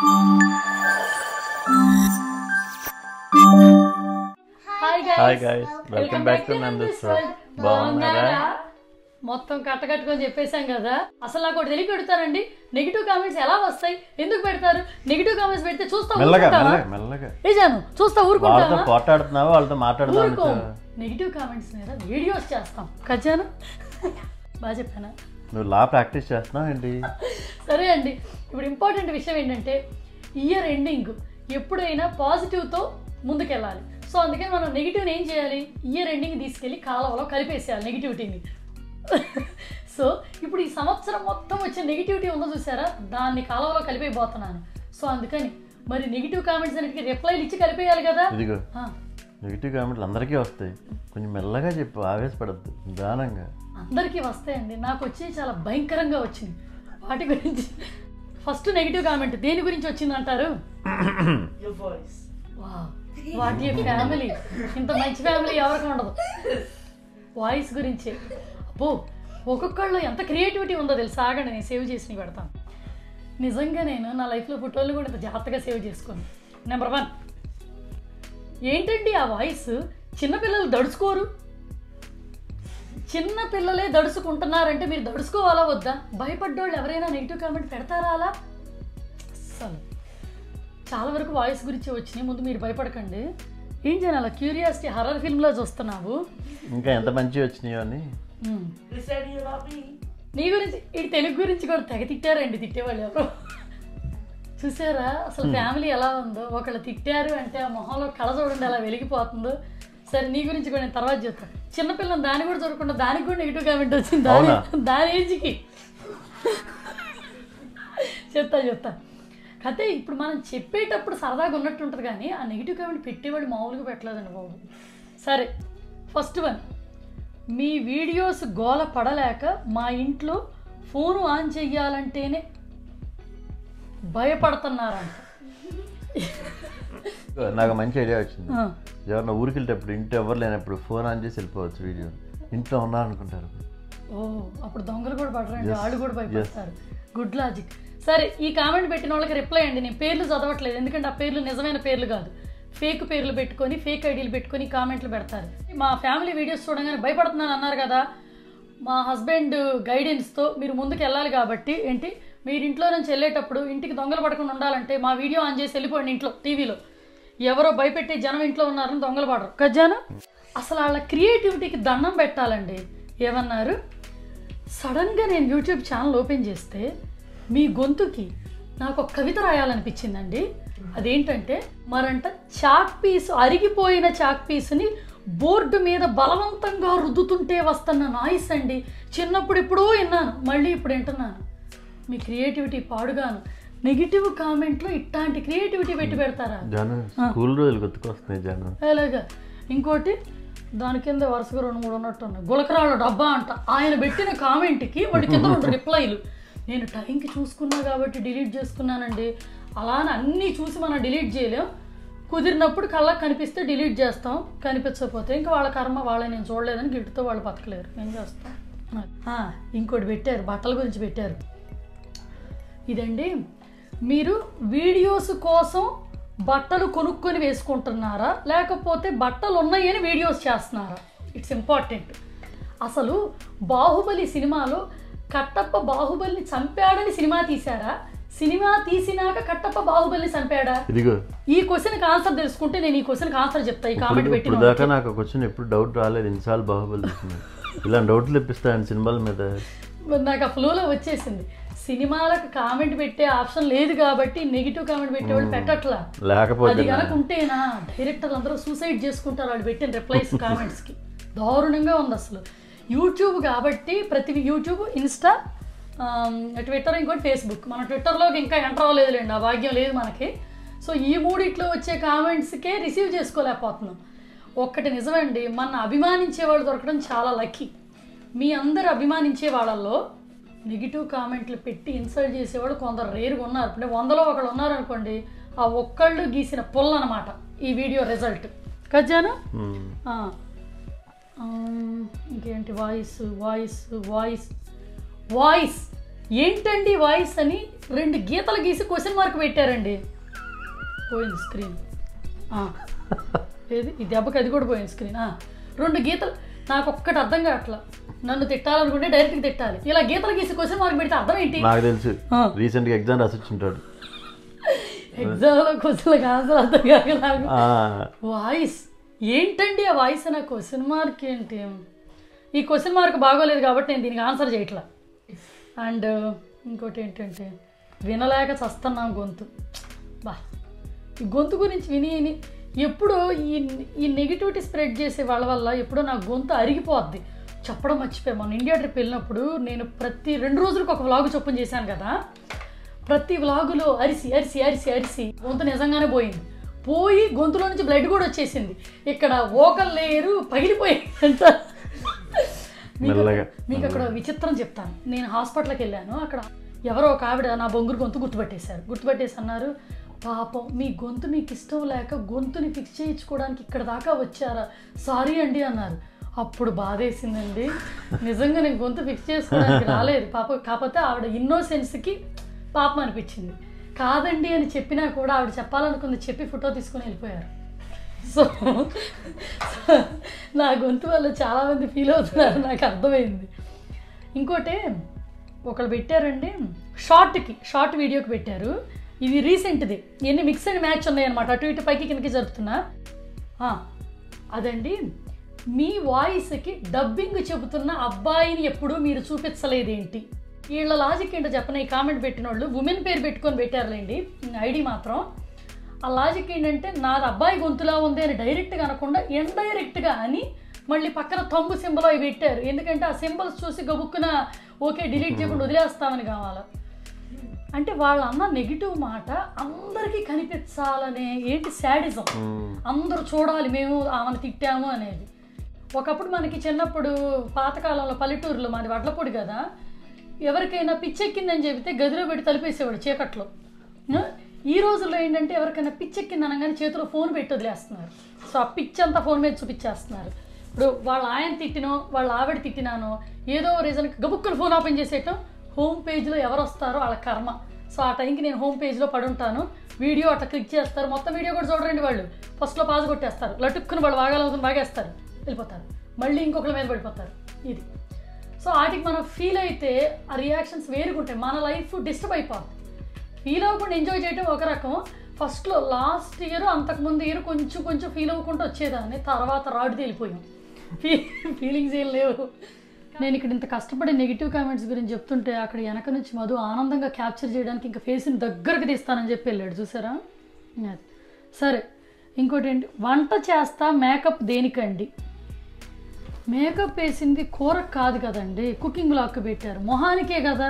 Hi hi guys welcome back to నందస్ బాగున్నారా మొత్తం కట్టకట్టుకొని చెప్పేశాం కదా అసలు నాకు ఒకటి తెలియ పెడతారండి నెగిటివ్ కామెంట్స్ ఎలా వస్తాయి ఎందుకు పెడతారు నెగిటివ్ కామెంట్స్ పెడితే చూస్తా మెల్లగా ఊరుకుంటావా మెల్లగా మెల్లగా ఏ జాను చూస్తా వాళ్ళతో ఊరుకుంటావా పోటాడుతున్నావా వాళ్ళతో మాట్లాడదాం ఊరుకో నెగిటివ్ కామెంట్స్ మీద వీడియోస్ చేస్తాం కజాను బాగా చెప్పానా నువ్వు లా ప్రాక్టీస్ చేస్తున్నావు ఏంటి సరే అండి ఇప్పుడు ఇంపార్టెంట్ విషయం ఏంటంటే ఇయర్ ఎండింగ్ ఎప్పుడైనా పాజిటివ్తో ముందుకెళ్ళాలి సో అందుకని మనం నెగిటివ్ని ఏం చేయాలి ఇయర్ ఎండింగ్ తీసుకెళ్ళి కాలువలో కలిపేసేయాలి నెగిటివిటీని సో ఇప్పుడు ఈ సంవత్సరం మొత్తం వచ్చే నెగిటివిటీ ఉందో చూసారా దాన్ని కాలువలో కలిపేయబోతున్నాను సో అందుకని మరి నెగిటివ్ కామెంట్స్ అన్నిటికీ రిప్లైలు ఇచ్చి కలిపేయాలి కదా ఇదిగో ఆ, నెగిటివ్ కామెంట్లు అందరికీ వస్తాయి కొంచెం మెల్లగా చెప్పు ఆవేశపడద్దు నిదానంగా అందరికీ వస్తాయండి నాకు వచ్చి చాలా భయంకరంగా వచ్చింది వాటి గురించి ఫస్ట్ నెగిటివ్ కామెంట్ దేని గురించి వచ్చింది అంటారు వాటి ఫ్యామిలీ ఇంత మంచి ఫ్యామిలీ ఎవరికి ఉండదు వాయిస్ గురించి అబ్బో ఒక్కొక్కళ్ళు ఎంత క్రియేటివిటీ ఉందో తెలుసా ఆగండి నేను సేవ్ చేసి పెడతాను నిజంగా నేను నా లైఫ్లో ఫోటోలు కూడా ఇంత జాగ్రత్తగా సేవ్ చేసుకోను నెంబర్ వన్ ఏంటండి ఆ వాయిస్ చిన్నపిల్లలు దడుచుకోరు చిన్న పిల్లలే దడుచుకుంటున్నారంటే మీరు దడుచుకోవాలా వద్దా భయపడ్డోళ్ళు ఎవరైనా నెగిటివ్ కామెంట్ పెడతారా అలా అస్సలు చాలా వరకు వాయిస్ గురించి వచ్చినాయి ముందు మీరు భయపడకండి ఏం చేయాలి అలా క్యూరియాసిటీ హర్రర్ ఫిల్మ్లో చూస్తున్నావు ఇంకా ఎంత మంచివి వచ్చినాయో అని మ్మ్. నీ గురించి ఈ తెలుగు గురించి కూడా తెగ తిట్టారండి తిట్టేవాళ్ళు ఎవరు చూసారా అసలు ఫ్యామిలీ ఎలా ఉందో ఒకళ్ళు తిట్టారు అంటే ఆ మొహంలో కళ చూడండి అలా వెలిగిపోతుందో సరే నీ గురించి కూడా నేను తర్వాత చెప్తాను చిన్నపిల్లని దాన్ని కూడా చూడకుండా దానికి కూడా నెగిటివ్ కామెంట్ వచ్చింది దాని అవునా? దాని ఏజ్కి చెప్తా చెప్తా అయితే ఇప్పుడు మనం చెప్పేటప్పుడు సరదాగా ఉన్నట్టు ఉంటుంది కానీ ఆ నెగిటివ్ కామెంట్ పెట్టేవాడు మామూలుగా పెట్టలేదండి బాబు సరే ఫస్ట్ వన్ మీ వీడియోస్ గోల పడలేక మా ఇంట్లో ఫోన్ ఆన్ చెయ్యాలంటేనే భయపడుతున్నారంట నాకు మంచి ఐడియా వచ్చింది ఆ, ఎవరన్నా ఊరికి వెళ్ళేటప్పుడు ఇంట్లో ఎవరు లేనప్పుడు ఫోన్ ఆన్ చేసి వెళ్ళిపోవచ్చు వీడియో ఇంట్లో ఉన్నా అనుకుంటారు ఓ అప్పుడు దొంగలు కూడా పడరండి వాళ్ళు కూడా భయపడతారు గుడ్ లాజిక్ సరే ఈ కామెంట్ పెట్టిన వాళ్ళకి రిప్లై అండి నేను పేర్లు చదవట్లేదు ఎందుకంటే ఆ పేర్లు నిజమైన పేర్లు కాదు ఫేక్ పేర్లు పెట్టుకొని ఫేక్ ఐడీలు పెట్టుకొని కామెంట్లు పెడతారు మా ఫ్యామిలీ వీడియోస్ చూడగానే భయపడుతున్నాను అన్నారు కదా మా హస్బెండ్ గైడెన్స్తో మీరు ముందుకు వెళ్ళాలి కాబట్టి ఏంటి మీరు ఇంట్లో నుంచి వెళ్ళేటప్పుడు ఇంటికి దొంగలు పడకుండా ఉండాలంటే మా వీడియో ఆన్ చేసి వెళ్ళిపోండి ఇంట్లో టీవీలో ఎవరో భయపెట్టే జనం ఇంట్లో ఉన్నారని దొంగలు పడరు కజ్జాను అసలు వాళ్ళ క్రియేటివిటీకి దండం పెట్టాలండి ఏమన్నారు సడన్గా నేను యూట్యూబ్ ఛానల్ ఓపెన్ చేస్తే మీ గొంతుకి నాకు ఒక కవిత రాయాలనిపించిందండి అదేంటంటే మరంట చాక్ పీస్ అరిగిపోయిన చాక్ పీస్ని బోర్డు మీద బలవంతంగా రుద్దుతుంటే వస్తున్న నాయిస్ అండి చిన్నప్పుడు ఎప్పుడూ విన్నాను మళ్ళీ ఇప్పుడు వింటున్నాను మీ క్రియేటివిటీ పాడుగాను నెగిటివ్ కామెంట్లో ఇట్లాంటి క్రియేటివిటీ పెట్టి పెడతారా జనం స్కూల్ రోజులు గుర్తుకొస్తున్నాయి జనం అలాగా ఇంకోటి దాని కింద వరుసగా రెండు మూడు ఉన్నట్టు ఉన్నాయి గులకరాళ్ళ డబ్బా అంట ఆయన పెట్టిన కామెంట్కి వాడి కింద రెండు రిప్లైలు నేను టైంకి చూసుకున్నా కాబట్టి డిలీట్ చేసుకున్నానండి అలా అని అన్నీ చూసి మనం డిలీట్ చేయలేం కుదిరినప్పుడు కళ్ళకి కనిపిస్తే డిలీట్ చేస్తాం కనిపించకపోతే ఇంకా వాళ్ళ కర్మ వాళ్ళని నేను చూడలేదని గిట్టుతో వాళ్ళు బతకలేరు ఏం చేస్తాం ఆ, ఇంకోటి పెట్టారు బట్టల గురించి పెట్టారు ఇదండి మీరు వీడియోస్ కోసం బట్టలు కొనుక్కొని వేసుకుంటున్నారా లేకపోతే బట్టలు ఉన్నాయని వీడియోస్ చేస్తున్నారా ఇట్స్ ఇంపార్టెంట్ అసలు బాహుబలి సినిమాలో కట్టప్ప బాహుబలిని చంపాడని సినిమా తీశారా సినిమా తీసినాక కట్టప్ప బాహుబలిని చంపాడా ఇదిగో ఈ క్వశ్చన్కి ఆన్సర్ తెలుసుకుంటే నేను ఈ క్వశ్చన్కి ఆన్సర్ చెప్తా ఈ ఇప్పుడు కామెంట్ ఇప్పుడు పెట్టిన దాకా నాకు ఒక క్వశ్చన్ ఎప్పుడు డౌట్ రాలేదు ఇన్నిసార్లు బాహుబలి చూసిన ఇలాంటి డౌట్లు తెప్పిస్తాను సినిమాల మీద మరి నాకు ఆ ఫ్లోలో వచ్చేసింది సినిమాలకు కామెంట్ పెట్టే ఆప్షన్ లేదు కాబట్టి నెగిటివ్ కామెంట్ పెట్టేవాళ్ళు పెట్టట్లా లేకపోతే అది కనుక ఉంటేనా డైరెక్టర్లు అందరూ సూసైడ్ చేసుకుంటారు వాళ్ళు పెట్టిన రిప్లైస్ కామెంట్స్కి దారుణంగా ఉంది అసలు యూట్యూబ్ కాబట్టి ప్రతి యూట్యూబ్ ఇన్స్టా ఆమ్, ట్విట్టర్ ఇంకోటి ఫేస్బుక్ మన ట్విట్టర్లోకి ఇంకా ఎంటర్ అవ్వలేదులేండి ఆ భాగ్యం లేదు మనకి సో ఈ మూడిట్లో వచ్చే కామెంట్స్కే రిసీవ్ చేసుకోలేకపోతున్నాం ఒక్కటి నిజమండి మన అభిమానించే వాళ్ళు దొరకడం చాలా లక్కీ మీ అందరు అభిమానించే వాళ్ళల్లో నెగిటివ్ కామెంట్లు పెట్టి ఇన్సల్ట్ చేసేవాడు కొందరు రేరుగా ఉన్నారు అంటే వందలో ఒకళ్ళు ఉన్నారనుకోండి ఆ ఒక్కళ్ళు గీసిన పుల్ల అనమాట ఈ వీడియో రిజల్ట్ కజ్జానా మ్మ్. ఆ. ఆమ్, ఇంకేంటి వాయిస్ వాయిస్ వాయిస్ వాయిస్ ఏంటండి వాయిస్ అని రెండు గీతలు గీసి క్వశ్చన్ మార్క్ పెట్టారండి పోయింది స్క్రీన్ ఆ. ఏది ఈ దెబ్బకి అది కూడా పోయింది స్క్రీన్ ఆ. రెండు గీతలు నాకు ఒక్కటి అర్థం కావట్లా నన్ను తిట్టాలనుకుంటే డైరెక్ట్గా తిట్టాలి ఇలా గీతలు గీసి క్వశ్చన్ మార్క్ పెడితే అర్థం ఏంటి నాకు తెలుసు ఆ. రీసెంట్గా ఎగ్జామ్ రాసి ఉంటాడు ఎగ్జామ్లో క్వశ్చన్లు కాదు అర్థం కాక నాకు ఆ, వాయిస్ ఏంటండి ఆ వాయిస్ అనే క్వశ్చన్ మార్క్ ఏంటి ఈ క్వశ్చన్ మార్క్ బాగోలేదు కాబట్టి నేను దీనికి ఆన్సర్ చేయట్లా అండ్ ఇంకోటి ఏంటంటే వినలేక చస్తున్నాం గొంతు బా ఈ గొంతు గురించి విని విని ఎప్పుడు ఈ ఈ నెగిటివిటీ స్ప్రెడ్ చేసే వాళ్ళ వల్ల ఎప్పుడో నా గొంతు అరిగిపోద్ది చెప్పడం మర్చిపోయాను మన ఇండియా ట్రిప్ వెళ్ళినప్పుడు నేను ప్రతి రెండు రోజులకు ఒక వ్లాగ్ చొప్పున చేశాను కదా ప్రతి వ్లాగులో అరిసి అరిసి అరిసి అరిసి గొంతు నిజంగానే పోయింది పోయి గొంతులో నుంచి బ్లడ్ కూడా వచ్చేసింది ఇక్కడ ఓకల్ లేయరు పగిలిపోయింది అంట మీకు మెల్లగా. మీకు అక్కడ విచిత్రం చెప్తాను నేను హాస్పిటల్కి వెళ్ళాను అక్కడ ఎవరో ఒక ఆవిడ నా బొంగురు గొంతు గుర్తుపట్టేశారు గుర్తుపట్టేసి అన్నారు పాపం మీ గొంతు మీకు ఇష్టం లేక గొంతుని ఫిక్స్ చేయించుకోవడానికి ఇక్కడ దాకా వచ్చారా సారీ అండి అన్నారు అప్పుడు బాధేసిందండి నిజంగా నేను గొంతు ఫిక్స్ చేసుకోవడానికి రాలేదు పాప కాకపోతే ఆవిడ ఇన్నోసెన్స్కి పాపం అనిపించింది కాదండి అని చెప్పినా కూడా ఆవిడ చెప్పాలనుకుంది చెప్పి ఫోటో తీసుకొని వెళ్ళిపోయారు సో నా గొంతు వల్ల చాలామంది ఫీల్ అవుతున్నారు నాకు అర్థమైంది ఇంకోటి ఒకళ్ళు పెట్టారండి షార్ట్కి షార్ట్ వీడియోకి పెట్టారు ఇది రీసెంట్ది ఎన్ని మిక్స్ అండ్ మ్యాచ్ ఉన్నాయన్నమాట అటు ఇటు పైకి కిందకి జరుపుతున్నా ఆ, అదండి మీ వాయిస్కి డబ్బింగ్ చెబుతున్న అబ్బాయిని ఎప్పుడూ మీరు చూపించలేదేంటి వీళ్ళ లాజిక్ ఏంటో చెప్పన ఈ కామెంట్ పెట్టిన వాళ్ళు ఉమెన్ పేరు పెట్టుకొని పెట్టారులేండి ఐడి మాత్రం ఆ లాజిక్ ఏంటంటే నాది అబ్బాయి గొంతులా ఉంది అని డైరెక్ట్గా అనకుండా ఇండైరెక్ట్గా అని మళ్ళీ పక్కన తమ్ము సింబల్ అవి పెట్టారు ఎందుకంటే ఆ సింబల్స్ చూసి గబుక్కున ఓకే డిలీట్ చేయకుండా వదిలేస్తామని కావాలా అంటే వాళ్ళు అన్న నెగిటివ్ మాట అందరికీ కనిపించాలనే ఏంటి శాడిజం ఉమ్, అందరూ చూడాలి మేము ఆమెను తిట్టాము అనేది ఒకప్పుడు మనకి చిన్నప్పుడు పాతకాలంలో పల్లెటూరులో మాది వడ్లపొడి కదా ఎవరికైనా పిచ్చెక్కిందని చెబితే గదిలో పెట్టి తలిపేసేవాడు చీకట్లో ఆ? ఈ రోజుల్లో ఏంటంటే ఎవరికైనా పిచ్చెక్కింది అనగానే చేతిలో ఫోన్ పెట్టి వదిలేస్తున్నారు సో ఆ పిచ్చి అంతా ఫోన్ మీద చూపించేస్తున్నారు ఇప్పుడు వాళ్ళ ఆయన తిట్టినో వాళ్ళ ఆవిడ తిట్టినానో ఏదో రీజన్కి గబుక్కులు ఫోన్ ఓపెన్ చేసేయటం హోమ్ పేజ్లో ఎవరు వస్తారో వాళ్ళ కర్మ సో ఆ టైంకి నేను హోమ్ పేజ్లో పడి ఉంటాను వీడియో అట్లా క్లిక్ చేస్తారు మొత్తం వీడియో కూడా చూడరండి వాళ్ళు ఫస్ట్లో పాజ్ కొట్టేస్తారు లటుక్కుని వాళ్ళు వాగాలవుతుంది వాగేస్తారు వెళ్ళిపోతారు మళ్ళీ ఇంకొకరి మీద పడిపోతారు ఇది సో వాటికి మనం ఫీల్ అయితే ఆ రియాక్షన్స్ వేరుగుంటాయి మన లైఫ్ డిస్టర్బ్ అయిపోతుంది ఫీల్ అవ్వకుండా ఎంజాయ్ చేయడం ఒక రకం ఫస్ట్లో లాస్ట్ ఇయర్ అంతకుముందు ఇయర్ కొంచెం కొంచెం ఫీల్ అవ్వకుండా వచ్చేదాన్ని తర్వాత రాడు తేలిపోయాం ఫీ ఫీలింగ్స్ ఏం లేవు నేను ఇక్కడ ఇంత కష్టపడి నెగిటివ్ కామెంట్స్ గురించి చెప్తుంటే అక్కడ వెనక నుంచి మధు ఆనందంగా క్యాప్చర్ చేయడానికి ఇంకా ఫేస్ని దగ్గరకు తీస్తానని చెప్పి వెళ్ళాడు చూసారా అది. సరే ఇంకోటి ఏంటి వంట చేస్తా మేకప్ దేనికండి మేకప్ వేసింది కూరకు కాదు కదండి కుకింగ్ లాక్ పెట్టారు మొహానికే కదా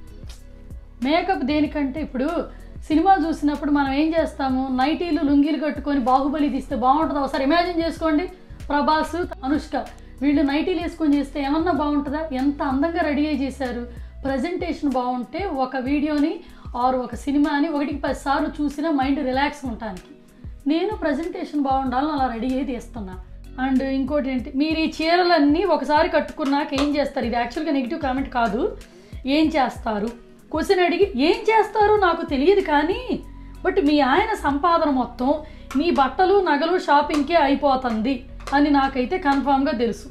మేకప్ దేనికంటే ఇప్పుడు సినిమా చూసినప్పుడు మనం ఏం చేస్తాము నైటీలు లుంగీలు కట్టుకొని బాహుబలి తీస్తే బాగుంటుందా ఒకసారి ఇమాజిన్ చేసుకోండి ప్రభాస్ అనుష్క వీళ్ళు నైటీలు వేసుకొని చేస్తే ఏమన్నా బాగుంటుందా ఎంత అందంగా రెడీ అయ్యి చేశారు ప్రజెంటేషన్ బాగుంటే ఒక వీడియోని ఆరు ఒక సినిమాని ఒకటికి పది సార్లు చూసినా మైండ్ రిలాక్స్ ఉండటానికి నేను ప్రజెంటేషన్ బాగుండాలని అలా రెడీ అయ్యి తీస్తున్నా అండ్ ఇంకోటి ఏంటి మీరు ఈ చీరలన్నీ ఒకసారి కట్టుకున్నాక ఏం చేస్తారు ఇది యాక్చువల్గా నెగిటివ్ కామెంట్ కాదు ఏం చేస్తారు క్వశ్చన్ అడిగి ఏం చేస్తారో నాకు తెలియదు కానీ బట్ మీ ఆయన సంపాదన మొత్తం మీ బట్టలు నగలు షాపింగ్కే అయిపోతుంది అని నాకైతే కన్ఫామ్గా తెలుసు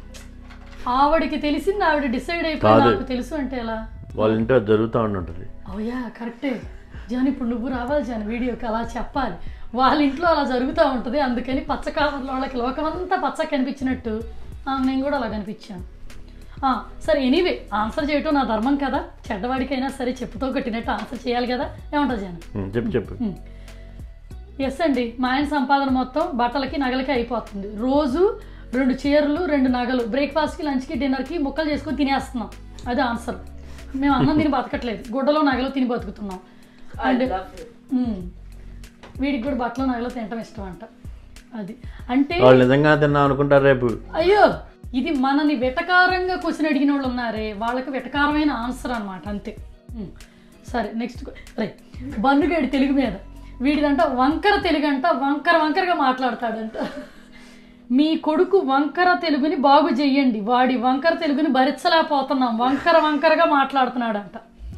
ఆవిడకి తెలిసింది ఆవిడ డిసైడ్ అయిపోయి కాదు. నాకు తెలుసు అంటే ఎలా వాళ్ళ ఇంట్లో అది జరుగుతూ ఉంటుంటుంది అవుయా కరెక్టే జాన్ ఇప్పుడు నువ్వు రావాలి జాన్ వీడియోకి అలా చెప్పాలి వాళ్ళ ఇంట్లో అలా జరుగుతూ ఉంటుంది అందుకని పచ్చ కావర్లో వాళ్ళకి లోకమంతా పచ్చ కనిపించినట్టు ఆ, నేను కూడా అలా కనిపించాను ఆ, సరే ఎనీవే ఆన్సర్ చేయటం నా ధర్మం కదా చెడ్డవాడికైనా సరే చెప్పుతో కొట్టినట్టు ఆన్సర్ చేయాలి కదా ఏమంటావు జాన్ ఉమ్, చెప్పు చెప్పు ఎస్ అండి మా ఆయన సంపాదన మొత్తం బట్టలకి నగలకి అయిపోతుంది రోజు రెండు చీరలు రెండు నగలు బ్రేక్ఫాస్ట్కి లంచ్కి డిన్నర్కి ముక్కలు చేసుకొని తినేస్తున్నాం అది ఆన్సర్ మేము అన్నం తిని బతకట్లేదు గుడ్డలో నగలు తిని బతుకుతున్నాం అండ్ మ్మ్. వీడికి కూడా బట్టలు నగలు తినటం ఇష్టం అంట అది అంటే వాళ్ళు నిజంగా తిన్నాం అనుకుంటారు రేపు అయ్యో ఇది మనని వెటకారంగా క్వశ్చన్ అడిగిన వాళ్ళు ఉన్నారే వాళ్ళకి వెటకారమైన ఆన్సర్ అనమాట అంతే ఉమ్. సరే నెక్స్ట్ రైట్ బన్నుగాడి తెలుగు మీద వీడిదంట వంకర తెలుగు అంట వంకర వంకరగా మాట్లాడతాడంట మీ కొడుకు వంకర తెలుగుని బాగు చెయ్యండి వాడి వంకర తెలుగుని భరించలేకపోతున్నాం వంకర వంకరగా మాట్లాడుతున్నాడంట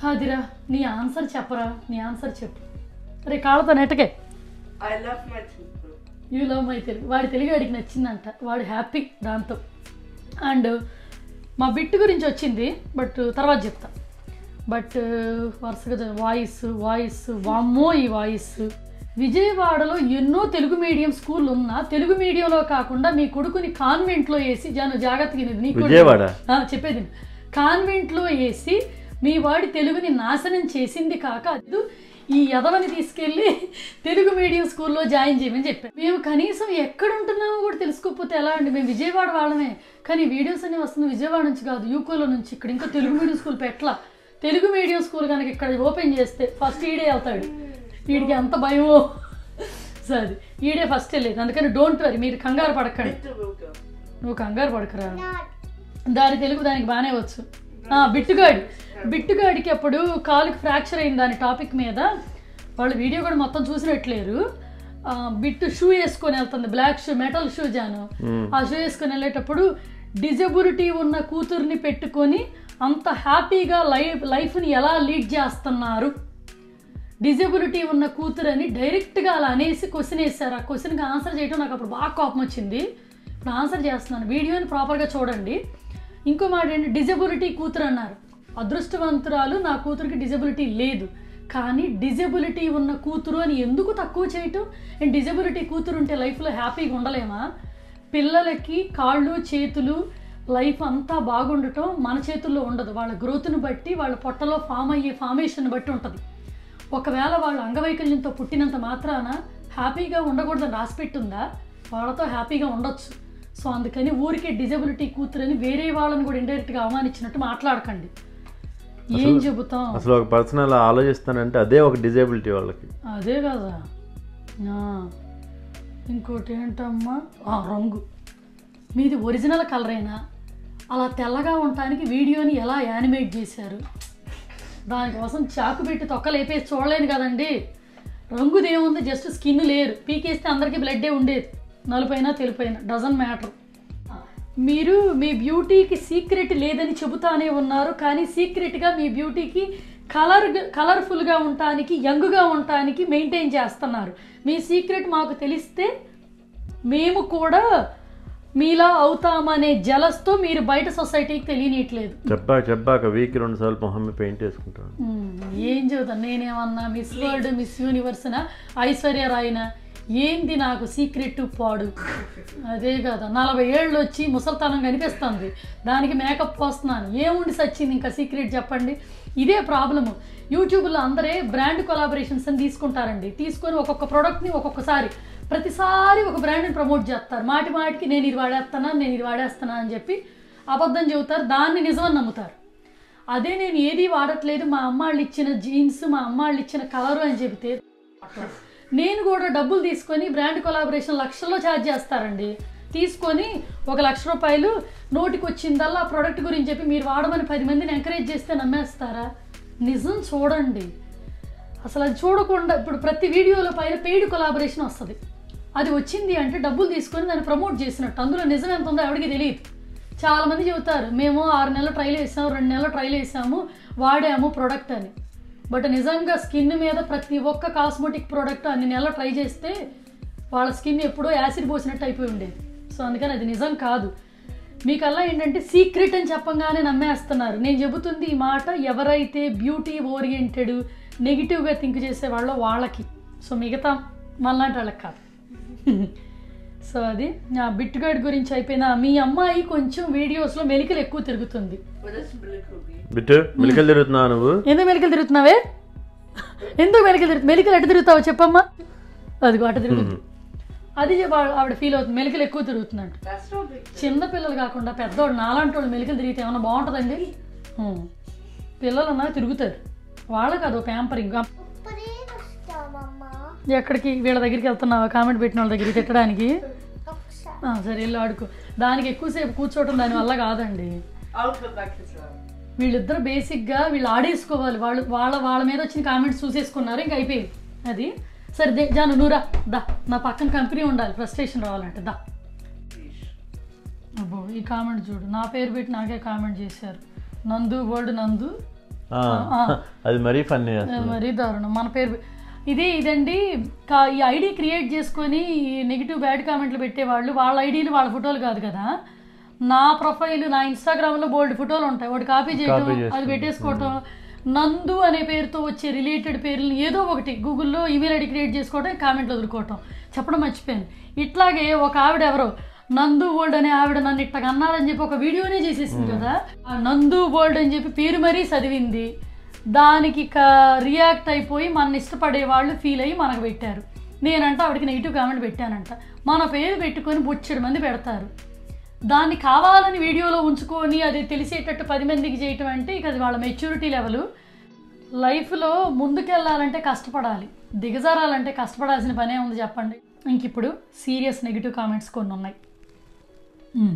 అదిరా నీ ఆన్సర్ చెప్పరా నీ ఆన్సర్ చెప్పు రే కాళ్ళతో నెట్టకే I love my Telugu. You love my Telugu వాడి తెలుగు వాడికి నచ్చిందంట వాడు హ్యాపీ దాంతో అండ్ మా బిట్టు గురించి వచ్చింది బట్ తర్వాత చెప్తా బట్ వరుసగా వాయిస్ వాయిస్ వామ్మో ఈ వాయిస్ విజయవాడలో ఎన్నో తెలుగు మీడియం స్కూల్ ఉన్నా తెలుగు మీడియంలో కాకుండా మీ కొడుకుని కాన్వెంట్లో వేసి జాను జాగ్రత్తగా వినేది. నీ కొడుకు- విజయవాడ? ఆ, చెప్పేది కాన్వెంట్లో వేసి మీ వాడి తెలుగుని నాశనం చేసింది కాక అది ఈ యదవని తీసుకెళ్ళి తెలుగు మీడియం స్కూల్లో జాయిన్ చేయమని చెప్పారు మేము కనీసం ఎక్కడ ఉంటున్నామో కూడా తెలుసుకోకపోతే ఎలా అండి మేము విజయవాడ వాళ్ళమే కానీ వీడియోస్ అన్ని వస్తుంది విజయవాడ నుంచి కాదు యూకోలో నుంచి ఇక్కడ ఇంకా తెలుగు మీడియం స్కూల్ పెట్టలా తెలుగు మీడియం స్కూల్ కనుక ఇక్కడ ఓపెన్ చేస్తే ఫస్ట్ ఈడే వెళ్తాడు వీడికి ఎంత భయమో సరే ఈడే ఫస్ట్ వెళ్ళేది అందుకని డోంట్ వరీ మీరు కంగారు పడకండి Victor will go. నువ్వు కంగారు పడకరా దాని తెలుగు దానికి బాగానే వచ్చు ఆ, బిట్టుగాడి బిట్టుగాడికి అప్పుడు కాలుకి ఫ్రాక్చర్ అయింది దాని టాపిక్ మీద వాళ్ళు వీడియో కూడా మొత్తం చూసినట్లేరు ఆ, బిట్టు షూ వేసుకొని వెళ్తుంది black shoe metal shoe Janu ఆ షూ వేసుకొని వెళ్ళేటప్పుడు డిజబిలిటీ ఉన్న కూతుర్ని పెట్టుకొని అంత హ్యాపీగా లైఫ్ లైఫ్ని ఎలా లీడ్ చేస్తున్నారు డిజబిలిటీ ఉన్న కూతురని డైరెక్ట్గా అలా అనేసి క్వశ్చన్ వేశారు ఆ క్వశ్చన్కి ఆన్సర్ చేయడం నాకు అప్పుడు బాగా కోపం వచ్చింది ఇప్పుడు ఆన్సర్ చేస్తున్నాను వీడియోని ప్రాపర్గా చూడండి ఇంకో మాట ఏంటి డిజబిలిటీ కూతురు అన్నారు అదృష్టవంతురాలు నా కూతురికి డిజబిలిటీ లేదు కానీ డిజబిలిటీ ఉన్న కూతురు అని ఎందుకు తక్కువ చేయటం అండ్ డిజబిలిటీ కూతురు ఉంటే లైఫ్లో హ్యాపీగా ఉండలేమా పిల్లలకి కాళ్ళు చేతులు లైఫ్ అంతా బాగుండటం మన చేతుల్లో ఉండదు వాళ్ళ గ్రోత్ని బట్టి వాళ్ళ పొట్టలో ఫామ్ అయ్యే ఫార్మేషన్ బట్టి ఉంటుంది ఒకవేళ వాళ్ళు అంగవైకల్యంతో పుట్టినంత మాత్రాన హ్యాపీగా ఉండకూడదని రాసిపెట్టుందా వాళ్ళతో హ్యాపీగా ఉండొచ్చు సో అందుకని ఊరికే డిజబిలిటీ కూతురని వేరే వాళ్ళని కూడా ఇండైరెక్ట్గా అవమానించినట్టు మాట్లాడకండి ఏం చెబుతాం అసలు ఒక పర్సన్ అలా ఆలోచిస్తానంటే అదే ఒక డిజేబిలిటీ వాళ్ళకి అదే కదా ఆ, ఇంకోటి ఏంటమ్మా ఆ, రంగు మీది ఒరిజినల్ కలరేనా అలా తెల్లగా ఉండటానికి వీడియోని ఎలా యానిమేట్ చేశారు దానికోసం చాకు పెట్టి తొక్క లేపేసి చూడలేను కదండి రంగుది ఏముంది జస్ట్ స్కిన్ లేరు పీకేస్తే అందరికీ బ్లడ్డే ఉండేది నలుపైన తెలుపైన డజన్ మ్యాటర్ మీరు మీ బ్యూటీకి సీక్రెట్ లేదని చెబుతానే ఉన్నారు కానీ సీక్రెట్గా మీ బ్యూటీకి కలర్ కలర్ఫుల్గా ఉండటానికి యంగ్గా ఉండటానికి మెయింటైన్ చేస్తున్నారు మీ సీక్రెట్ మాకు తెలిస్తే మేము కూడా మీలా అవుతామనే జలస్తో మీరు బయట సొసైటీకి తెలియనియట్లేదు చెప్పాక చెప్పాక వీక్ రెండు సార్లు మొహం మీద పెయింట్ వేసుకుంటాను మ్మ్. ఏం చెబుతాను నేనేమన్నా మిస్ వరల్డ్ మిస్ యూనివర్స్నా ఐశ్వర్య రాయనా ఏంది నాకు సీక్రెట్ పాడు అదే కదా నలభై ఏళ్ళు వచ్చి ముసల్తనం కనిపిస్తుంది దానికి మేకప్ పోస్తున్నాను ఏముండి సచ్చింది ఇంకా సీక్రెట్ చెప్పండి ఇదే ప్రాబ్లము యూట్యూబ్లో అందరే బ్రాండ్ కొలాబరేషన్స్ అని తీసుకుంటారండి తీసుకొని ఒక్కొక్క ప్రోడక్ట్ని ఒక్కొక్కసారి ప్రతిసారి ఒక బ్రాండ్ని ప్రమోట్ చేస్తారు మాటి మాటికి నేను ఇది వాడేస్తానా నేను ఇది వాడేస్తానా అని చెప్పి అబద్ధం చెబుతారు దాన్ని నిజమని నమ్ముతారు అదే నేను ఏది వాడట్లేదు మా అమ్మాళ్ళు ఇచ్చిన జీన్స్ మా అమ్మాళ్ళు ఇచ్చిన కలరు అని చెబితే నేను కూడా డబ్బులు తీసుకొని బ్రాండ్ కొలాబరేషన్ లక్షల్లో ఛార్జ్ చేస్తారండి తీసుకొని ఒక లక్ష రూపాయలు నోటికి వచ్చిందల్లా ఆ ప్రోడక్ట్ గురించి చెప్పి మీరు వాడమని పది మందిని ఎంకరేజ్ చేస్తే నమ్మేస్తారా నిజం చూడండి అసలు అది చూడకుండా ఇప్పుడు ప్రతి వీడియోలో పైన పెయిడ్ కొలాబరేషన్ వస్తుంది అది వచ్చింది అంటే డబ్బులు తీసుకొని దాన్ని ప్రమోట్ చేసినట్టు అందులో నిజం ఎంత ఉందో ఎవరికి తెలియదు చాలా మంది చెబుతారు మేము ఆరు నెలలు ట్రైల్ వేసాము రెండు నెలలు ట్రైల్ వేసాము వాడాము ప్రోడక్ట్ అని బట్ నిజంగా స్కిన్ మీద ప్రతి ఒక్క కాస్మెటిక్ ప్రోడక్ట్ అన్ని నెలలు ట్రై చేస్తే వాళ్ళ స్కిన్ ఎప్పుడో యాసిడ్ పోసినట్టు అయిపోయి ఉండేది సో అందుకని అది నిజం కాదు మీకల్లా ఏంటంటే సీక్రెట్ అని చెప్పంగానే నమ్మేస్తున్నారు నేను చెబుతుంది ఈ మాట ఎవరైతే బ్యూటీ ఓరియంటెడ్ నెగిటివ్గా థింక్ చేసే వాళ్ళో వాళ్ళకి సో మిగతా మళ్ళాంటి వాళ్ళకి కాదు సో అది నా బిట్ గైడ్ గురించి అయిపోయిన మీ అమ్మాయి కొంచెం వీడియోస్లో మెలికలు ఎక్కువ తిరుగుతుంది What does Milico mean? Bittu మిలికలు తిరుగుతున్నావు నువ్వు ఎందుకు మెలికలు తిరుగుతున్నావే ఎందుకు మెలికలు తిరుగు మెలికలు ఎటు తిరుగుతావో చెప్పమ్మా అదిగో అటు తిరుగుతుంది అది చెప్ప- ఆవిడ- ఆవిడ ఫీల్ అవుతుంది మెలికలు ఎక్కువ తిరుగుతున్నాడు That's not big. చిన్న పిల్లలు కాకుండా పెద్దోడు నాలాంటి వాళ్ళు మెలికలు తిరిగితే ఏమన్నా బాగుంటుందండి ఉం. పిల్లలు ఉన్నా తిరుగుతారు వాళ్ళకి అదో ప్యాంపరింగ్ ఇప్పుడే వస్తామమ్మా ఎక్కడికి వీళ్ళ దగ్గరికి వెళ్తున్నావా కామెంట్ పెట్టిన వాళ్ళ దగ్గరికి తిట్టడానికి ఒకసారి ఆ, సరే వెళ్ళి ఆడుకో దానికి ఎక్కువసేపు కూర్చోవటం దాని వల్ల కాదండి I'll put back his hand. వీళ్ళిద్దరు బేసిక్గా వీళ్ళు ఆడేసుకోవాలి వాళ్ళు వాళ్ళ వాళ్ళ మీద వచ్చిన కామెంట్స్ చూసేసుకున్నారు ఇంకా అయిపోయింది అది సరే దే జాను నూరా దా నా పక్కన కంపెనీ ఉండాలి ఫ్రస్ట్రేషన్ రావాలంటే దా అబ్బో ఈ కామెంట్ చూడు నా పేరు పెట్టి నాకే కామెంట్ చేశారు నందు వర్డ్ నందు ఆ, అది మరీ ఫన్నీ అది మరీ దారుణం మన పేరు పె- ఇది ఇదండి కా- ఈ ఐడి క్రియేట్ చేసుకొని నెగిటివ్ బ్యాడ్ కామెంట్లు పెట్టేవాళ్ళు వాళ్ళ ఐడీలు వాళ్ళ ఫోటోలు కాదు కదా నా ప్రొఫైల్ నా ఇన్స్టాగ్రామ్లో బోల్డ్ ఫోటోలు ఉంటాయి ఒకటి కాపీ చేయడం Copy అది పెట్టేసుకోవటం నందు అనే పేరుతో వచ్చే రిలేటెడ్ పేర్లు ఏదో ఒకటి గూగుల్లో ఈమెయిల్ ఐడి క్రియేట్ చేసుకోవడం కామెంట్లు వదులుకోవటం చెప్పడం మర్చిపోయాను ఇట్లాగే ఒక ఆవిడ ఎవరో నందు వరల్డ్ అనే ఆవిడ నన్ను ఇట్లా అన్నారని చెప్పి ఒక వీడియోనే చేసేసింది కదా ఆ నందు వరల్డ్ అని చెప్పి పేరు మరీ చదివింది దానికి ఇక రియాక్ట్ అయిపోయి మన ఇష్టపడే వాళ్ళు ఫీల్ అయ్యి మనకు పెట్టారు నేనంట ఆవిడకి నెగిటివ్ కామెంట్ పెట్టానంట మన పేరు పెట్టుకొని బొచ్చెడు మంది పెడతారు దాన్ని కావాలని వీడియోలో ఉంచుకొని అది తెలిసేటట్టు పది మందికి చేయటం అంటే ఇక అది వాళ్ళ మెచ్యూరిటీ లెవెల్ లైఫ్లో ముందుకెళ్ళాలంటే కష్టపడాలి దిగజారాలంటే కష్టపడాల్సిన పనే ఉంది చెప్పండి ఇంక ఇప్పుడు సీరియస్ నెగిటివ్ కామెంట్స్ కొన్ని ఉన్నాయి మ్మ్.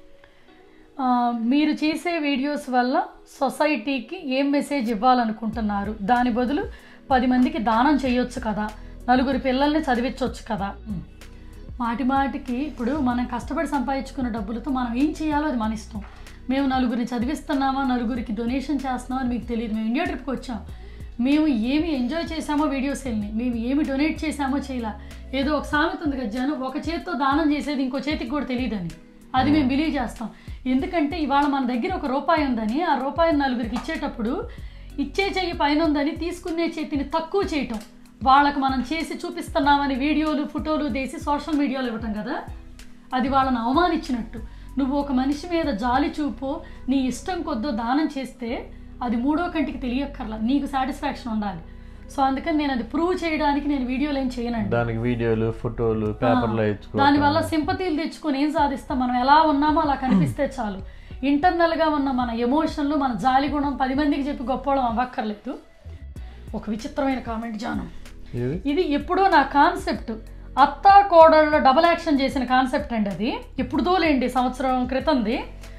ఆ, మీరు చేసే వీడియోస్ వల్ల సొసైటీకి ఏం మెసేజ్ ఇవ్వాలనుకుంటున్నారు దాని బదులు పది మందికి దానం చేయొచ్చు కదా నలుగురి పిల్లల్ని చదివించవచ్చు కదా మ్మ్. మాటి మాటికి ఇప్పుడు మనం కష్టపడి సంపాదించుకున్న డబ్బులతో మనం ఏం చేయాలో అది మన ఇష్టం మేము నలుగురిని చదివిస్తున్నామా నలుగురికి డొనేషన్ చేస్తున్నామా అని మీకు తెలియదు మేము ఇండియా ట్రిప్కి వచ్చాం మేము ఏమి ఎంజాయ్ చేసామో వీడియోస్ వెళ్ళి మేము ఏమి డొనేట్ చేసామో చేయలా ఏదో ఒక సామెత ఉంది కదా జనం ఒక చేతితో దానం చేసేది ఇంకో చేతికి కూడా తెలియదని అది మేము బిలీవ్ చేస్తాం ఎందుకంటే ఇవాళ మన దగ్గర ఒక రూపాయి ఉందని ఆ రూపాయిని నలుగురికి ఇచ్చేటప్పుడు ఇచ్చే చెయ్యి పైన ఉందని తీసుకునే చేతిని తక్కువ చేయటం వాళ్ళకి మనం చేసి చూపిస్తున్నామని వీడియోలు ఫోటోలు తీసి సోషల్ మీడియాలో ఇవ్వటం కదా అది వాళ్ళని అవమానించినట్టు నువ్వు ఒక మనిషి మీద జాలి చూపో నీ ఇష్టం కొద్దో దానం చేస్తే అది మూడో కంటికి తెలియక్కర్లా నీకు సాటిస్ఫాక్షన్ ఉండాలి సో అందుకని నేను అది ప్రూవ్ చేయడానికి నేను వీడియోలు ఏం చేయనండి దానికి వీడియోలు ఫోటోలు పేపర్లో ఇచ్చుకో దానివల్ల సింపతీలు తెచ్చుకొని ఏం సాధిస్తాం మనం ఎలా ఉన్నామో అలా కనిపిస్తే చాలు ఇంటర్నల్గా ఉన్న మన ఎమోషన్లు మన జాలి గుణం పది మందికి చెప్పి గొప్పవడం అవ్వక్కర్లేదు ఒక విచిత్రమైన కామెంట్ జానం ఏది ఇది ఎప్పుడో నా కాన్సెప్ట్ అత్తా కోడళ్ళ డబల్ యాక్షన్ చేసిన కాన్సెప్ట్ అండి అది ఎప్పుడుదో లేండి సంవత్సరం క్రితంది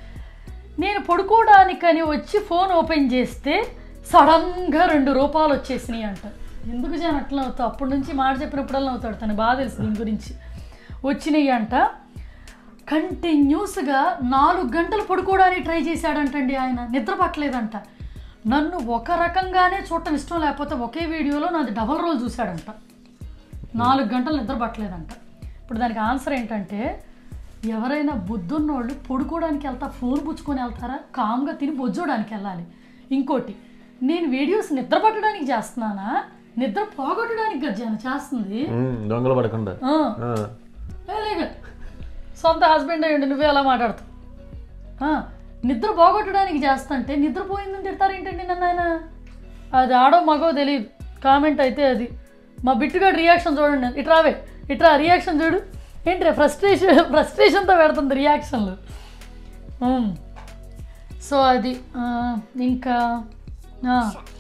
నేను పడుకోవడానికని వచ్చి ఫోన్ ఓపెన్ చేస్తే సడన్గా రెండు రూపాయలు వచ్చేసినాయి అంట ఎందుకు జాన్ అట్లా అవుతావు అప్పటి నుంచి మాట చెప్పినప్పుడల్లా అవుతాడు తను బాగా తెలుసు దీని గురించి వచ్చినాయి అంట కంటిన్యూస్గా నాలుగు గంటలు పడుకోవడానికి ట్రై చేశాడంటండి ఆయన నిద్ర పట్టలేదంట నన్ను ఒక రకంగానే చూడటం ఇష్టం లేకపోతే ఒకే వీడియోలో నాది డబల్ రోల్ చూశాడంట నాలుగు గంటలు నిద్ర పట్టలేదంట ఇప్పుడు దానికి ఆన్సర్ ఏంటంటే ఎవరైనా బుద్ధున్నోళ్ళు పడుకోవడానికి వెళ్తా ఫోన్ పుచ్చుకొని వెళ్తారా కామ్గా తిని బొజ్జోడానికి వెళ్ళాలి ఇంకోటి నేను వీడియోస్ నిద్ర పట్టడానికి చేస్తున్నానా నిద్ర పోగొట్టడానికి కదా జన చేస్తుంది ఉమ్, దొంగలు పడకుండా ఆ. ఆ. ఏ లేదు. సొంత హస్బెండ్ అయ్యండి నువ్వే అలా మాట్లాడుతావు ఆ, నిద్ర పోగొట్టడానికి చేస్తుంటే నిద్రపోయిందని తిడతారేంటండి నన్ను ఆయన అది ఆడో మగో తెలియదు కామెంట్ అయితే అది మా బిట్టుగాడు రియాక్షన్ చూడండి ఇట్రావే ఇట్రా రియాక్షన్ చూడు ఏంటి ఫ్రస్ట్రేషన్ ఫ్రస్ట్రేషన్తో పెడుతుంది రియాక్షన్లు ఉమ్. సో అది ఆ, ఇంకా ఆ,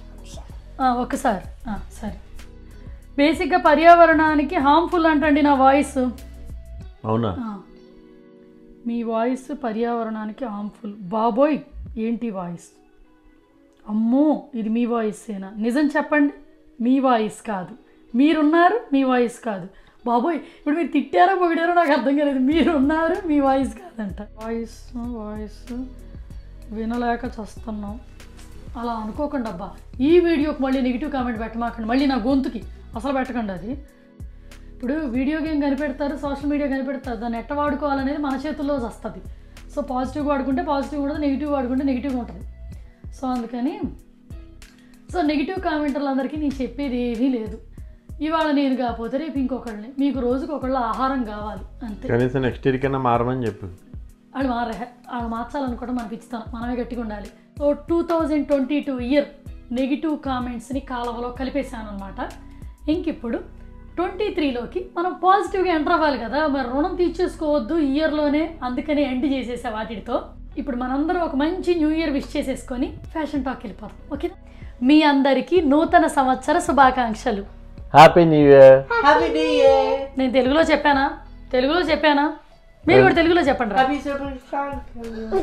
ఆ, ఒక్కసారి ఆ, సరే బేసిక్గా పర్యావరణానికి హార్మ్ఫుల్ అంటండి నా వాయిస్ అవునా ఆ. మీ వాయిస్ పర్యావరణానికి హార్మ్ఫుల్ బాబోయ్ ఏంటి వాయిస్ అమ్మో ఇది మీ వాయిస్సేనా నిజం చెప్పండి మీ వాయిస్ కాదు మీరున్నారు మీ వాయిస్ కాదు బాబోయ్ ఇప్పుడు మీరు తిట్టారో పొగిడారో నాకు అర్థం కాలేదు మీరున్నారు మీ వాయిస్ కాదంట వాయిస్ వాయిస్ వినలేక చస్తున్నాం అలా అనుకోకండి అబ్బా ఈ వీడియోకి మళ్ళీ నెగిటివ్ కామెంట్ పెట్టమాకండి మళ్ళీ నా గొంతుకి అసలు పెట్టకండి అది ఇప్పుడు వీడియో గేమ్ కనిపెడతారు సోషల్ మీడియా కనిపెడతారు దాన్ని ఎట్ట వాడుకోవాలనేది మన చేతుల్లో వస్తుంది సో పాజిటివ్ వాడుకుంటే పాజిటివ్ ఉంటుంది నెగిటివ్ వాడుకుంటే నెగిటివ్ ఉంటుంది సో అందుకని సో నెగిటివ్ కామెంటర్లందరికీ నేను చెప్పేది ఏమీ లేదు ఇవాళ నేను కాకపోతే రేపు ఇంకొకళ్ళని మీకు రోజుకి ఒకళ్ళ ఆహారం కావాలి అంతే కనీసం నెక్స్ట్ ఇయర్ కన్నా మారమని చెప్పు వాళ్ళు మారే వాళ్ళు మార్చాలనుకోవడం మనకి ఇస్తాను మనమే గట్టిగా ఉండాలి so two thousand twenty two year negative కామెంట్స్ని కాలవలో కలిపేశాను అనమాట ఇంక ఇప్పుడు ట్వంటీ త్రీలోకి మనం పాజిటివ్గా ఎంటర్ అవ్వాలి కదా మరి రుణం తీర్చేసుకోవద్దు ఈ ఇయర్లోనే అందుకనే ఎండ్ చేసేసా వాటితో ఇప్పుడు మనందరం ఒక మంచి న్యూ ఇయర్ విష్ చేసేసుకొని ఫ్యాషన్ టాక్ వెళ్ళిపోదాం ఓకే మీ అందరికీ నూతన సంవత్సర శుభాకాంక్షలు happy new year Happy New Year! నేను తెలుగులో చెప్పానా తెలుగులో చెప్పానా మీరు కూడా తెలుగులో చెప్పండి రా Happy Super Shank.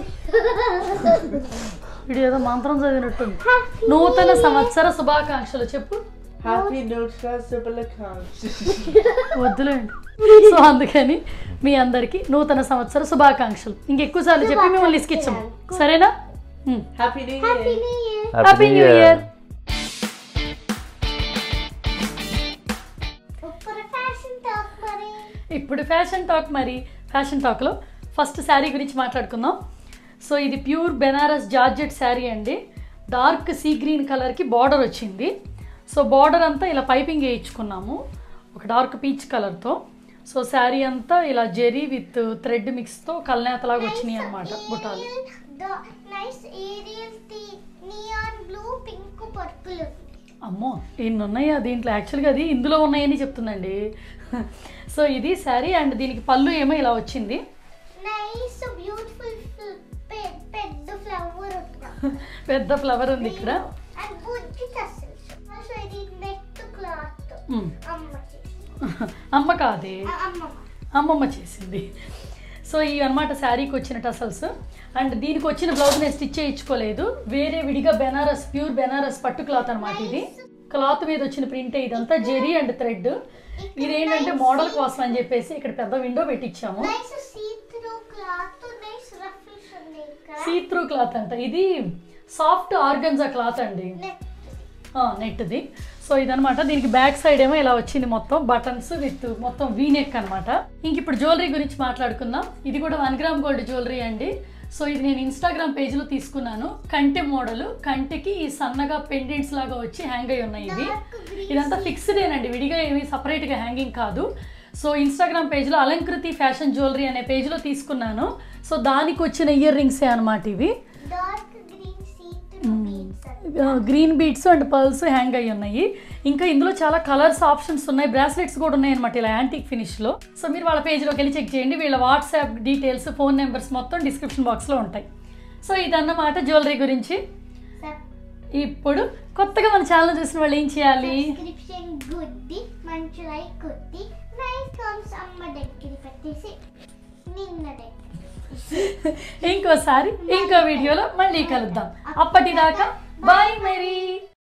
వీడు ఏదో మంత్రం చదివినట్టుంది నూతన సంవత్సర శుభాకాంక్షలు చెప్పు Happy Nutra Super Account. వద్దులేండి సో అందుకని మీ అందరికీ నూతన సంవత్సర శుభాకాంక్షలు ఇంకెక్కువ సార్లు చెప్పి మిమ్మల్ని ఇసుకిచ్చాం సరేనా ఉమ్. Happy New Year! Happy New Year. Happy new year ఇప్పుడు ఫ్యాషన్ టాక్ మరి ఇప్పుడు ఫ్యాషన్ టాక్ మరి ఫ్యాషన్ టాక్లో ఫస్ట్ శారీ గురించి మాట్లాడుకుందాం సో ఇది ప్యూర్ బెనారస్ జార్జెట్ శారీ అండి డార్క్ సీ గ్రీన్ కలర్కి బార్డర్ వచ్చింది సో బార్డర్ అంతా ఇలా పైపింగ్ వేయించుకున్నాము ఒక డార్క్ పీచ్ కలర్తో సో శారీ అంతా ఇలా జెరీ విత్ థ్రెడ్ మిక్స్తో కల్నేతలాగా వచ్చినాయి అనమాట బుటాలు nice aerial neon blue pink purple అమ్మో ఇన్ని ఉన్నాయా దీంట్లో యాక్చువల్గా అది ఇందులో ఉన్నాయని చెప్తుందండి సో ఇది శారీ అండ్ దీనికి పళ్ళు ఏమో ఇలా వచ్చింది నైస్ బ్యూటిఫుల్ పెద్ద ఫ్లవర్ పెద్ద ఫ్లవర్ ఉంది ఇక్కడ అండ్ బుజ్జి టసల్స్ ఆల్సో ఇది నెట్ క్లాత్ మ్మ్. అమ్మ చేసి అమ్మ కాదే అమ్మ అమ్మమ్మ చేసింది సో ఈ అన్నమాట శారీకి వచ్చిన టసల్స్ అండ్ దీనికి వచ్చిన బ్లౌజ్ నేను స్టిచ్ చేయించుకోలేదు వేరే విడిగా బెనారస్ ప్యూర్ బెనారస్ పట్టు క్లాత్ అనమాట ఇది క్లాత్ మీద వచ్చిన ప్రింట్ ఇదంతా జెరీ అండ్ థ్రెడ్ ఇది ఏంటంటే మోడల్ కోసం అని చెప్పేసి ఇక్కడ పెద్ద విండో పెట్టించాము nice see through cloth nice ruffles ఉంది ఇక్కడ సీ త్రూ క్లాత్ అంట ఇది సాఫ్ట్ ఆర్గన్జా క్లాత్ అండి నెట్ నెట్ది సో ఇదనమాట దీనికి బ్యాక్ సైడ్ ఏమో ఇలా వచ్చింది మొత్తం బటన్స్ విత్ మొత్తం వీ నెక్ అనమాట ఇంక ఇప్పుడు జ్యువెలరీ గురించి మాట్లాడుకుందాం ఇది కూడా వన్ గ్రామ్ గోల్డ్ జ్యువెలరీ అండి సో ఇది నేను ఇన్స్టాగ్రామ్ పేజ్లో తీసుకున్నాను కంటి మోడల్ కంటికి ఈ సన్నగా పెండెంట్స్ లాగా వచ్చి హ్యాంగ్ అయి ఉన్నాయి ఇవి ఇదంతా ఫిక్స్డేనండి విడిగా ఏమి సపరేట్గా హ్యాంగింగ్ కాదు సో ఇన్స్టాగ్రామ్ పేజ్లో అలంకృతి ఫ్యాషన్ జ్యువెలరీ అనే పేజ్లో తీసుకున్నాను సో దానికి వచ్చిన ఇయర్ రింగ్సే అనమాట ఇవి dark green see through beads green beads and pearls hang అయ్యి ఉన్నాయి ఇంకా ఇందులో చాలా కలర్స్ ఆప్షన్స్ ఉన్నాయి బ్రాస్లెట్స్ కూడా ఉన్నాయి అనమాట ఇలా యాంటిక్ ఫినిష్లో సో మీరు వాళ్ళ పేజ్లోకి వెళ్ళి చెక్ చేయండి వీళ్ళ వాట్సాప్ డీటెయిల్స్ ఫోన్ నెంబర్స్ మొత్తం డిస్క్రిప్షన్ బాక్స్లో ఉంటాయి సో ఇదన్నమాట జ్యువెలరీ గురించి ఇప్పుడు కొత్తగా మన ఛానల్ చూసిన వాళ్ళు ఏం చేయాలి సబ్స్క్రిప్షన్ గుద్ది మంచి లైక్ కొద్ది నైస్ కామ్స్ అమ్మ దగ్గర పెట్టేసి నిన్న దగ్గర ఇంకోసారి ఇంకో వీడియోలో మళ్ళీ కలుద్దాం అప్పటిదాకా బాయ్ మరి